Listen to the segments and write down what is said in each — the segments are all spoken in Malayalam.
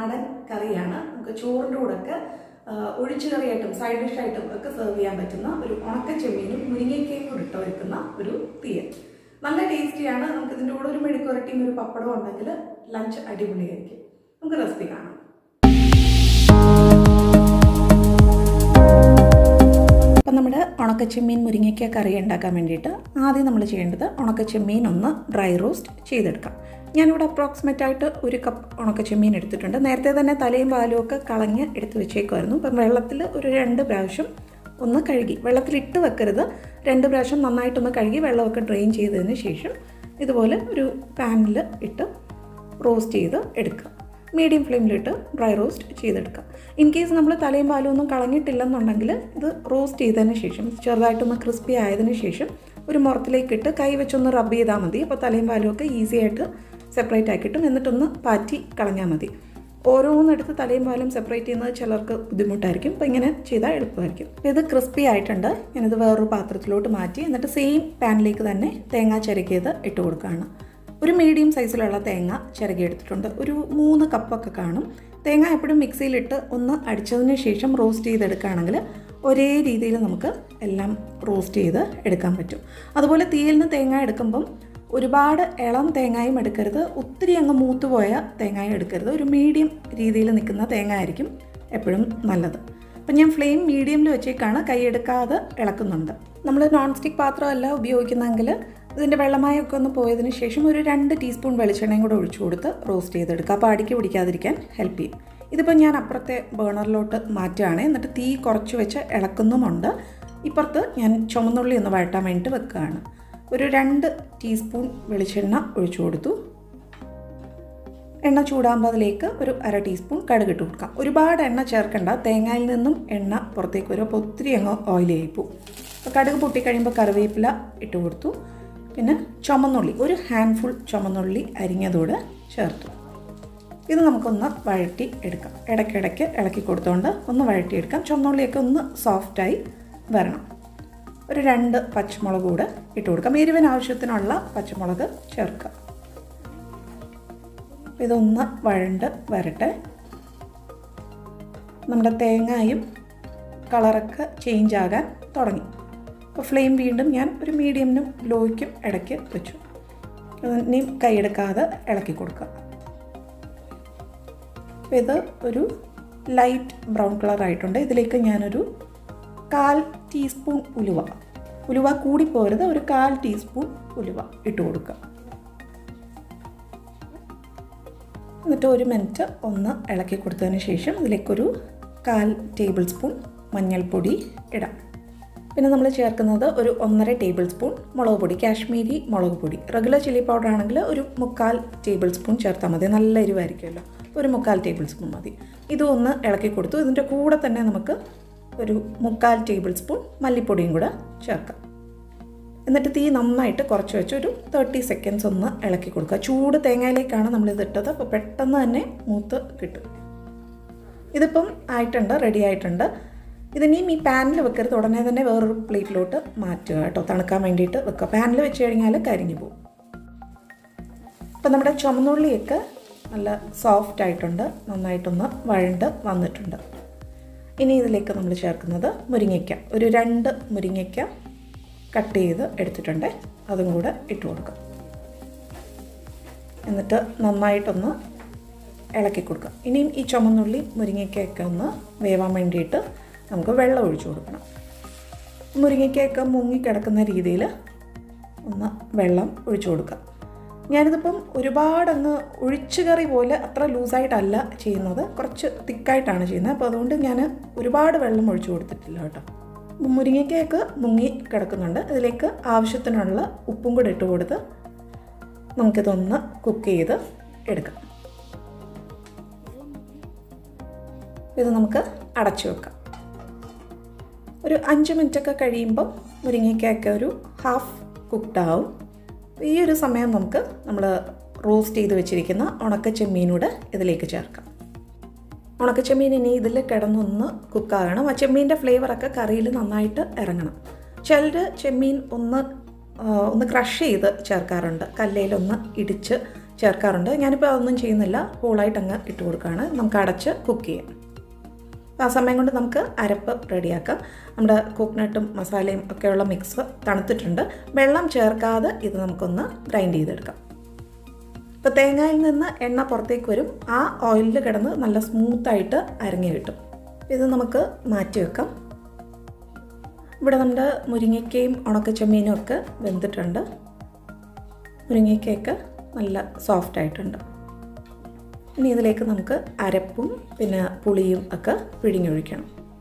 നാടൻ കറിയാണ് നമുക്ക് ചോറിൻ്റെ കൂടെയൊക്കെ ആ, ഒഴിച്ചു കറിയായിട്ടും സൈഡ് ഡിഷായിട്ടും ഒക്കെ സെർവ് ചെയ്യാൻ പറ്റുന്ന ഒരു ഉണക്ക ചെമ്മീനും മുരിങ്ങയ്ക്കയും കൂടി ഇട്ട് വെക്കുന്ന ഒരു തീയൽ നല്ല ടേസ്റ്റിയാണ് നമുക്ക് ഇതിൻ്റെ കൂടെ ഒരു മെഴുക്കുരട്ടിയും ഒരു പപ്പടവും ഉണ്ടെങ്കിൽ ലഞ്ച് അടിപൊളിയായിരിക്കും നമുക്ക് റെസിപ്പി കാണാം അപ്പം നമ്മുടെ ഉണക്കച്ചെമ്മീൻ മുരിങ്ങയ്ക്ക കറി ഉണ്ടാക്കാൻ വേണ്ടിയിട്ട് ആദ്യം നമ്മൾ ചെയ്യേണ്ടത് ഉണക്കച്ചെമ്മീൻ ഒന്ന് ഡ്രൈ റോസ്റ്റ് ചെയ്തെടുക്കാം ഞാനിവിടെ അപ്രോക്സിമേറ്റ് ആയിട്ട് ഒരു കപ്പ് ഉണക്കച്ചെമ്മീൻ എടുത്തിട്ടുണ്ട് നേരത്തെ തന്നെ തലയും പാലും ഒക്കെ കളഞ്ഞ് എടുത്ത് വെച്ചേക്കുമായിരുന്നു അപ്പം വെള്ളത്തിൽ ഒരു രണ്ട് പ്രാവശ്യം ഒന്ന് കഴുകി വെള്ളത്തിലിട്ട് വെക്കരുത് രണ്ട് പ്രാവശ്യം നന്നായിട്ടൊന്ന് കഴുകി വെള്ളമൊക്കെ ഡ്രെയിൻ ചെയ്തതിന് ശേഷം ഇതുപോലെ ഒരു പാനിൽ ഇട്ട് റോസ്റ്റ് ചെയ്ത് എടുക്കുക മീഡിയം ഫ്ലെയിമിലിട്ട് ഡ്രൈ റോസ്റ്റ് ചെയ്തെടുക്കുക ഇൻ കേസ് നമ്മൾ തലയും പാലും ഒന്നും കളഞ്ഞിട്ടില്ലെന്നുണ്ടെങ്കിൽ ഇത് റോസ്റ്റ് ചെയ്തതിന് ശേഷം ചെറുതായിട്ടൊന്ന് ക്രിസ്പി ആയതിനു ശേഷം ഒരു മുറത്തിലേക്കിട്ട് കൈ വെച്ചൊന്ന് റബ്ബ് ചെയ്താൽ മതി അപ്പോൾ തലയും പാലും ഒക്കെ ഈസി ആയിട്ട് സെപ്പറേറ്റ് ആക്കിയിട്ടും എന്നിട്ടൊന്ന് പാറ്റി കളഞ്ഞാൽ മതി ഓരോന്നെടുത്ത് തലയും പാലും സെപ്പറേറ്റ് ചെയ്യുന്നത് ചിലർക്ക് ബുദ്ധിമുട്ടായിരിക്കും അപ്പോൾ ഇങ്ങനെ ചെയ്താൽ എളുപ്പമായിരിക്കും അപ്പോൾ ഇത് ക്രിസ്പി ആയിട്ടുണ്ട് ഞാനിത് വേറൊരു പാത്രത്തിലോട്ട് മാറ്റി എന്നിട്ട് സെയിം പാനിലേക്ക് തന്നെ തേങ്ങ ചിരകിയത് ഇട്ട് കൊടുക്കുകയാണ് ഒരു മീഡിയം സൈസിലുള്ള തേങ്ങ ചിരകി എടുത്തിട്ടുണ്ട് ഒരു മൂന്ന് കപ്പൊക്കെ കാണും തേങ്ങ എപ്പോഴും മിക്സിയിലിട്ട് ഒന്ന് അടിച്ചതിന് ശേഷം റോസ്റ്റ് ചെയ്തെടുക്കുകയാണെങ്കിൽ ഒരേ രീതിയിൽ നമുക്ക് എല്ലാം റോസ്റ്റ് ചെയ്ത് എടുക്കാൻ പറ്റും അതുപോലെ തീയിൽ നിന്ന് തേങ്ങ എടുക്കുമ്പം ഒരുപാട് ഇളം തേങ്ങയും എടുക്കരുത് ഒത്തിരി അങ്ങ് മൂത്തുപോയ തേങ്ങയും എടുക്കരുത് ഒരു മീഡിയം രീതിയിൽ നിൽക്കുന്ന തേങ്ങ ആയിരിക്കും എപ്പോഴും നല്ലത് അപ്പം ഞാൻ ഫ്ലെയിം മീഡിയമിൽ വെച്ചേക്കാണ് കൈയെടുക്കാതെ ഇളക്കുന്നുണ്ട് നമ്മൾ നോൺ സ്റ്റിക്ക് പാത്രമല്ല ഉപയോഗിക്കുന്നതെങ്കിൽ ഇതിൻ്റെ വെള്ളമായൊക്കെ ഒന്ന് പോയതിന് ശേഷം ഒരു രണ്ട് ടീസ്പൂൺ വെളിച്ചെണ്ണയും കൂടെ ഒഴിച്ചു കൊടുത്ത് റോസ്റ്റ് ചെയ്തെടുക്കുക അപ്പോൾ അടിക്ക് പിടിക്കാതിരിക്കാൻ ഹെൽപ്പ് ചെയ്യും ഇതിപ്പോൾ ഞാൻ അപ്പുറത്തെ ബേണറിലോട്ട് മാറ്റുകയാണ് എന്നിട്ട് തീ കുറച്ച് വെച്ച് ഇളക്കുന്നുമുണ്ട് ഇപ്പുറത്ത് ഞാൻ ചുമന്നുള്ളി ഒന്ന് വഴട്ടാൻ വേണ്ടിയിട്ട് വെക്കുകയാണ് ഒരു രണ്ട് ടീസ്പൂൺ വെളിച്ചെണ്ണ ഒഴിച്ചു കൊടുത്തു എണ്ണ ചൂടാകുമ്പോൾ അതിലേക്ക് ഒരു അര ടീസ്പൂൺ കടുക് ഇട്ട് കൊടുക്കാം ഒരുപാട് എണ്ണ ചേർക്കണ്ട തേങ്ങയിൽ നിന്നും എണ്ണ പുറത്തേക്ക് വരും അപ്പോൾ ഒത്തിരി അങ്ങ് ഓയിൽ ആയിപ്പോവും അപ്പോൾ കടുക് പൊട്ടിക്കഴിയുമ്പോൾ കറിവേപ്പില ഇട്ട് കൊടുത്തു പിന്നെ ചുമന്നുള്ളി ഒരു ഹാൻഡ്ഫുൾ ചുമന്നുള്ളി അരിഞ്ഞതോടെ ചേർത്തു ഇത് നമുക്കൊന്ന് വഴറ്റി എടുക്കാം ഇടയ്ക്കിടയ്ക്ക് ഇളക്കി കൊടുത്തുകൊണ്ട് ഒന്ന് വഴറ്റിയെടുക്കാം ചുമന്നുള്ളിയൊക്കെ ഒന്ന് സോഫ്റ്റായി വരണം ഒരു രണ്ട് പച്ചമുളക് കൂടെ ഇട്ട് കൊടുക്കാം എരിവിന് ആവശ്യത്തിനുള്ള പച്ചമുളക് ചേർക്കുക ഇതൊന്ന് വഴണ്ട് വരട്ടെ നമ്മുടെ തേങ്ങയും കളറൊക്കെ ചേഞ്ച് ആകാൻ തുടങ്ങി അപ്പോൾ ഫ്ലെയിം വീണ്ടും ഞാൻ ഒരു മീഡിയമിനും ലോയ്ക്കും ഇടയ്ക്ക് വെച്ചു ഇനിയും കൈയെടുക്കാതെ ഇളക്കി കൊടുക്കുക അപ്പോൾ ഇത് ഒരു ലൈറ്റ് ബ്രൗൺ കളർ ആയിട്ടുണ്ട് ഇതിലേക്ക് ഞാനൊരു കാൽ ടീസ്പൂൺ ഉലുവ ഉലുവ കൂടിപ്പോരുത് ഒരു കാൽ ടീസ്പൂൺ ഉലുവ ഇട്ട് കൊടുക്കുക എന്നിട്ട് ഒരു മിനിറ്റ് ഒന്ന് ഇളക്കി കൊടുത്തതിന് ശേഷം ഇതിലേക്കൊരു കാൽ ടേബിൾ സ്പൂൺ മഞ്ഞൾപ്പൊടി ഇടാം പിന്നെ നമ്മൾ ചേർക്കുന്നത് ഒരു ഒന്നര ടേബിൾ സ്പൂൺ മുളക് പൊടി കാശ്മീരി മുളക് പൊടി റെഗുലർ ചില്ലി പൗഡർ ആണെങ്കിൽ ഒരു മുക്കാൽ ടേബിൾ സ്പൂൺ ചേർത്താൽ മതി നല്ല എരിവായിരിക്കുമല്ലോ ഒരു മുക്കാൽ ടേബിൾ സ്പൂൺ മതി ഇതും ഒന്ന് ഇളക്കി കൊടുത്തു ഇതിൻ്റെ കൂടെ തന്നെ നമുക്ക് ഒരു മുക്കാൽ ടേബിൾ സ്പൂൺ മല്ലിപ്പൊടിയും കൂടെ ചേർക്കാം എന്നിട്ട് തീ നന്നായിട്ട് കുറച്ച് വെച്ച് ഒരു തേർട്ടി സെക്കൻഡ്സ് ഒന്ന് ഇളക്കി കൊടുക്കുക ചൂട് തേങ്ങയിലേക്കാണ് നമ്മളിത് ഇട്ടത് അപ്പോൾ പെട്ടെന്ന് തന്നെ മൂത്ത് കിട്ടും ഇതിപ്പം ആയിട്ടുണ്ട് റെഡി ആയിട്ടുണ്ട് ഇതിനെയും ഈ പാനിൽ വെക്കരുത് ഉടനെ തന്നെ വേറൊരു പ്ലേറ്റിലോട്ട് മാറ്റുക കേട്ടോ തണുക്കാൻ വേണ്ടിയിട്ട് വെക്കുക പാനിൽ വെച്ച് കഴിഞ്ഞാൽ കരിഞ്ഞു പോകും അപ്പം നമ്മുടെ ചുമന്നുള്ളിയൊക്കെ നല്ല സോഫ്റ്റ് ആയിട്ടുണ്ട് നന്നായിട്ടൊന്ന് വഴണ്ട് വന്നിട്ടുണ്ട് ഇനി ഇതിലേക്ക് നമ്മൾ ചേർക്കുന്നത് മുരിങ്ങയ്ക്ക ഒരു രണ്ട് മുരിങ്ങയ്ക്ക കട്ട് ചെയ്ത് എടുത്തിട്ടുണ്ട് അതും കൂടെ ഇട്ട് കൊടുക്കാം എന്നിട്ട് നന്നായിട്ടൊന്ന് ഇളക്കി കൊടുക്കാം ഇനിയും ഈ ചുമന്നുള്ളി മുരിങ്ങയ്ക്കയൊക്കെ ഒന്ന് വേവാൻ വേണ്ടിയിട്ട് നമുക്ക് വെള്ളം ഒഴിച്ചു കൊടുക്കണം മുരിങ്ങയ്ക്കയൊക്കെ മുങ്ങിക്കിടക്കുന്ന രീതിയിൽ ഒന്ന് വെള്ളം ഒഴിച്ചു കൊടുക്കാം ഞാനിതിപ്പം ഒരുപാടങ്ങ് ഒഴിച്ചു കറി പോലെ അത്ര ലൂസായിട്ടല്ല ചെയ്യുന്നത് കുറച്ച് തിക്കായിട്ടാണ് ചെയ്യുന്നത് അപ്പോൾ അതുകൊണ്ട് ഞാൻ ഒരുപാട് വെള്ളം ഒഴിച്ചു കൊടുത്തിട്ടില്ല കേട്ടോ മുരിങ്ങയ്ക്കയൊക്കെ മുങ്ങി കിടക്കുന്നുണ്ട് ഇതിലേക്ക് ആവശ്യത്തിനുള്ള ഉപ്പും കൂടെ ഇട്ട് കൊടുത്ത് നമുക്കിതൊന്ന് കുക്ക് ചെയ്ത് എടുക്കാം ഇത് നമുക്ക് അടച്ചു വെക്കാം ഒരു അഞ്ച് മിനിറ്റൊക്കെ കഴിയുമ്പം മുരിങ്ങയ്ക്കൊക്കെ ഒരു ഹാഫ് കുക്ക്ഡ് ആവും ഈ ഒരു സമയം നമുക്ക് നമ്മൾ റോസ്റ്റ് ചെയ്ത് വെച്ചിരിക്കുന്ന ഉണക്ക ചെമ്മീനൂടെ ഇതിലേക്ക് ചേർക്കാം ഉണക്ക ചെമ്മീൻ ഇനി ഇതിൽ കിടന്നൊന്ന് കുക്കാകണം ആ ചെമ്മീൻ്റെ ഫ്ലേവറൊക്കെ കറിയിൽ നന്നായിട്ട് ഇറങ്ങണം ചിലർ ചെമ്മീൻ ഒന്ന് ആ, ഒന്ന് ക്രഷ് ചെയ്ത് ചേർക്കാറുണ്ട് കല്ലയിലൊന്ന് ഇടിച്ച് ചേർക്കാറുണ്ട് ഞാനിപ്പോൾ അതൊന്നും ചെയ്യുന്നില്ല ഹോളായിട്ട് അങ്ങ് ഇട്ട് കൊടുക്കുകയാണ് നമുക്ക് അടച്ച് കുക്ക് ചെയ്യാം ആ സമയം കൊണ്ട് നമുക്ക് അരപ്പ് റെഡിയാക്കാം നമ്മുടെ കോക്കനട്ടും മസാലയും ഒക്കെയുള്ള മിക്സ് തണുത്തിട്ടുണ്ട് വെള്ളം ചേർക്കാതെ ഇത് നമുക്കൊന്ന് ഗ്രൈൻഡ് ചെയ്തെടുക്കാം ഇപ്പോൾ തേങ്ങയിൽ നിന്ന് എണ്ണ പുറത്തേക്ക് വരും ആ ഓയിലിൽ കിടന്ന് നല്ല സ്മൂത്തായിട്ട് അരങ്ങി കിട്ടും ഇത് നമുക്ക് മാറ്റി വെക്കാം ഇവിടെ നമ്മുടെ മുരിങ്ങയ്ക്കയും ഉണക്കച്ചെമ്മീനും ഒക്കെ വെന്തിട്ടുണ്ട് മുരിങ്ങയ്ക്കയൊക്കെ നല്ല സോഫ്റ്റ് ആയിട്ടുണ്ട് ഇനി ഇതിലേക്ക് നമുക്ക് അരപ്പും പിന്നെ പുളിയും ഒക്കെ പിഴിഞ്ഞൊഴിക്കണം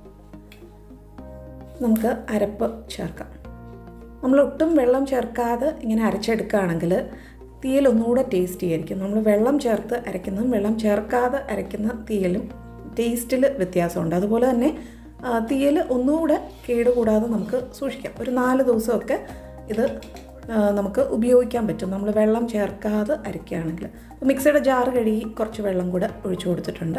നമുക്ക് അരപ്പ് ചേർക്കാം നമ്മൾ ഒട്ടും വെള്ളം ചേർക്കാതെ ഇങ്ങനെ അരച്ചെടുക്കുകയാണെങ്കിൽ തീയൽ ഒന്നുകൂടെ ടേസ്റ്റി ആയിരിക്കും നമ്മൾ വെള്ളം ചേർത്ത് അരയ്ക്കുന്നതും വെള്ളം ചേർക്കാതെ അരയ്ക്കുന്ന തീയലും ടേസ്റ്റിൽ വ്യത്യാസമുണ്ട് അതുപോലെ തന്നെ തീയൽ ഒന്നുകൂടെ കേടുകൂടാതെ നമുക്ക് സൂക്ഷിക്കാം ഒരു നാല് ദിവസമൊക്കെ ഇത് നമുക്ക് ഉപയോഗിക്കാൻ പറ്റും നമ്മൾ വെള്ളം ചേർക്കാതെ അരയ്ക്കുകയാണെങ്കിൽ മിക്സിയുടെ ജാറ് കഴുകി കുറച്ച് വെള്ളം കൂടെ ഒഴിച്ചു കൊടുത്തിട്ടുണ്ട്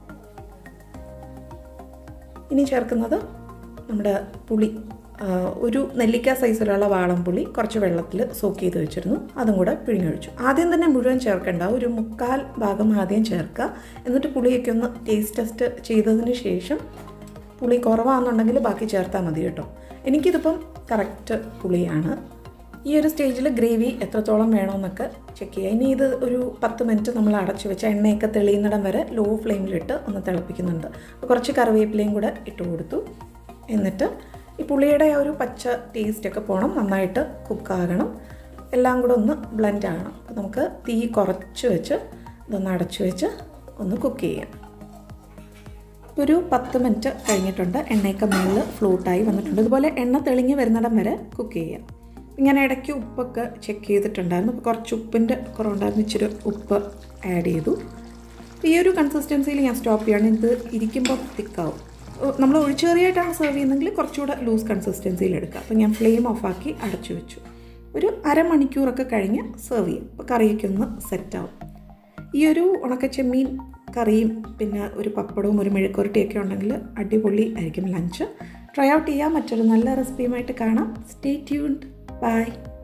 ഇനി ചേർക്കുന്നത് നമ്മുടെ പുളി ഒരു നെല്ലിക്ക സൈസിലുള്ള വാളംപുളി കുറച്ച് വെള്ളത്തിൽ സോക്ക് ചെയ്ത് വെച്ചിരുന്നു അതും കൂടെ പിഴിഞ്ഞൊഴിച്ചു ആദ്യം തന്നെ മുഴുവൻ ചേർക്കേണ്ട ഒരു മുക്കാൽ ഭാഗം ആദ്യം ചേർക്കുക എന്നിട്ട് പുളിയൊക്കെ ഒന്ന് ടേസ്റ്റ് ടെസ്റ്റ് ചെയ്തതിന് ശേഷം പുളി കുറവാണെന്നുണ്ടെങ്കിൽ ബാക്കി ചേർത്താൽ മതി കേട്ടോ എനിക്കിതിപ്പം കറക്റ്റ് പുളിയാണ് ഈ ഒരു സ്റ്റേജിൽ ഗ്രേവി എത്രത്തോളം വേണമെന്നൊക്കെ ചെക്ക് ചെയ്യുക ഇനി ഇത് ഒരു പത്ത് മിനിറ്റ് നമ്മൾ അടച്ചു വെച്ച എണ്ണയൊക്കെ തെളിയുന്നിടം വരെ ലോ ഫ്ലെയിമിലിട്ട് ഒന്ന് തിളപ്പിക്കുന്നുണ്ട് കുറച്ച് കറിവേപ്പിലയും കൂടെ ഇട്ട് കൊടുത്തു എന്നിട്ട് ഈ പുളിയുടെ ആ ഒരു പച്ച ടേസ്റ്റൊക്കെ പോകണം നന്നായിട്ട് കുക്കാകണം എല്ലാം കൂടെ ഒന്ന് ബ്ലെൻഡ് ആകണം അപ്പോൾ നമുക്ക് തീ കുറച്ച് വെച്ച് ഇതൊന്ന് അടച്ചു വെച്ച് ഒന്ന് കുക്ക് ചെയ്യാം ഒരു പത്ത് മിനിറ്റ് കഴിഞ്ഞിട്ടുണ്ട് എണ്ണയൊക്കെ മുകളിൽ ഫ്ലൂട്ടായി വന്നിട്ടുണ്ട് ഇതുപോലെ എണ്ണ തെളിഞ്ഞ് വരുന്നിടം വരെ കുക്ക് ചെയ്യാം ഞാൻ ഇടയ്ക്ക് ഉപ്പൊക്കെ ചെക്ക് ചെയ്തിട്ടുണ്ടായിരുന്നു അപ്പോൾ കുറച്ച് ഉപ്പിൻ്റെ കുറവുണ്ടായിരുന്നു ഇച്ചിരി ഉപ്പ് ആഡ് ചെയ്തു ഈ ഒരു കൺസിസ്റ്റൻസിയിൽ ഞാൻ സ്റ്റോപ്പ് ചെയ്യണം ഇത് ഇരിക്കുമ്പോൾ തിക്കാവും നമ്മൾ ഒഴിച്ചേറിയായിട്ടാണ് സെർവ് ചെയ്യുന്നതെങ്കിൽ കുറച്ചുകൂടെ ലൂസ് കൺസിസ്റ്റൻസിയിൽ എടുക്കുക അപ്പോൾ ഞാൻ ഫ്ലെയിം ഓഫാക്കി അടച്ചു വെച്ചു ഒരു അരമണിക്കൂറൊക്കെ കഴിഞ്ഞ് സെർവ് ചെയ്യും അപ്പോൾ കറിയൊക്കെ ഒന്ന് സെറ്റാവും ഈ ഒരു ഉണക്കച്ചെമ്മീൻ കറിയും പിന്നെ ഒരു പപ്പടവും ഒരു മെഴുക്കുരട്ടിയൊക്കെ ഉണ്ടെങ്കിൽ അടിപൊളി ആയിരിക്കും ലഞ്ച് ട്രൈ ഔട്ട് ചെയ്യാം മറ്റൊരു നല്ല റെസിപ്പിയുമായിട്ട് കാണാം സ്റ്റേ ട്യൂൺഡ് ബൈ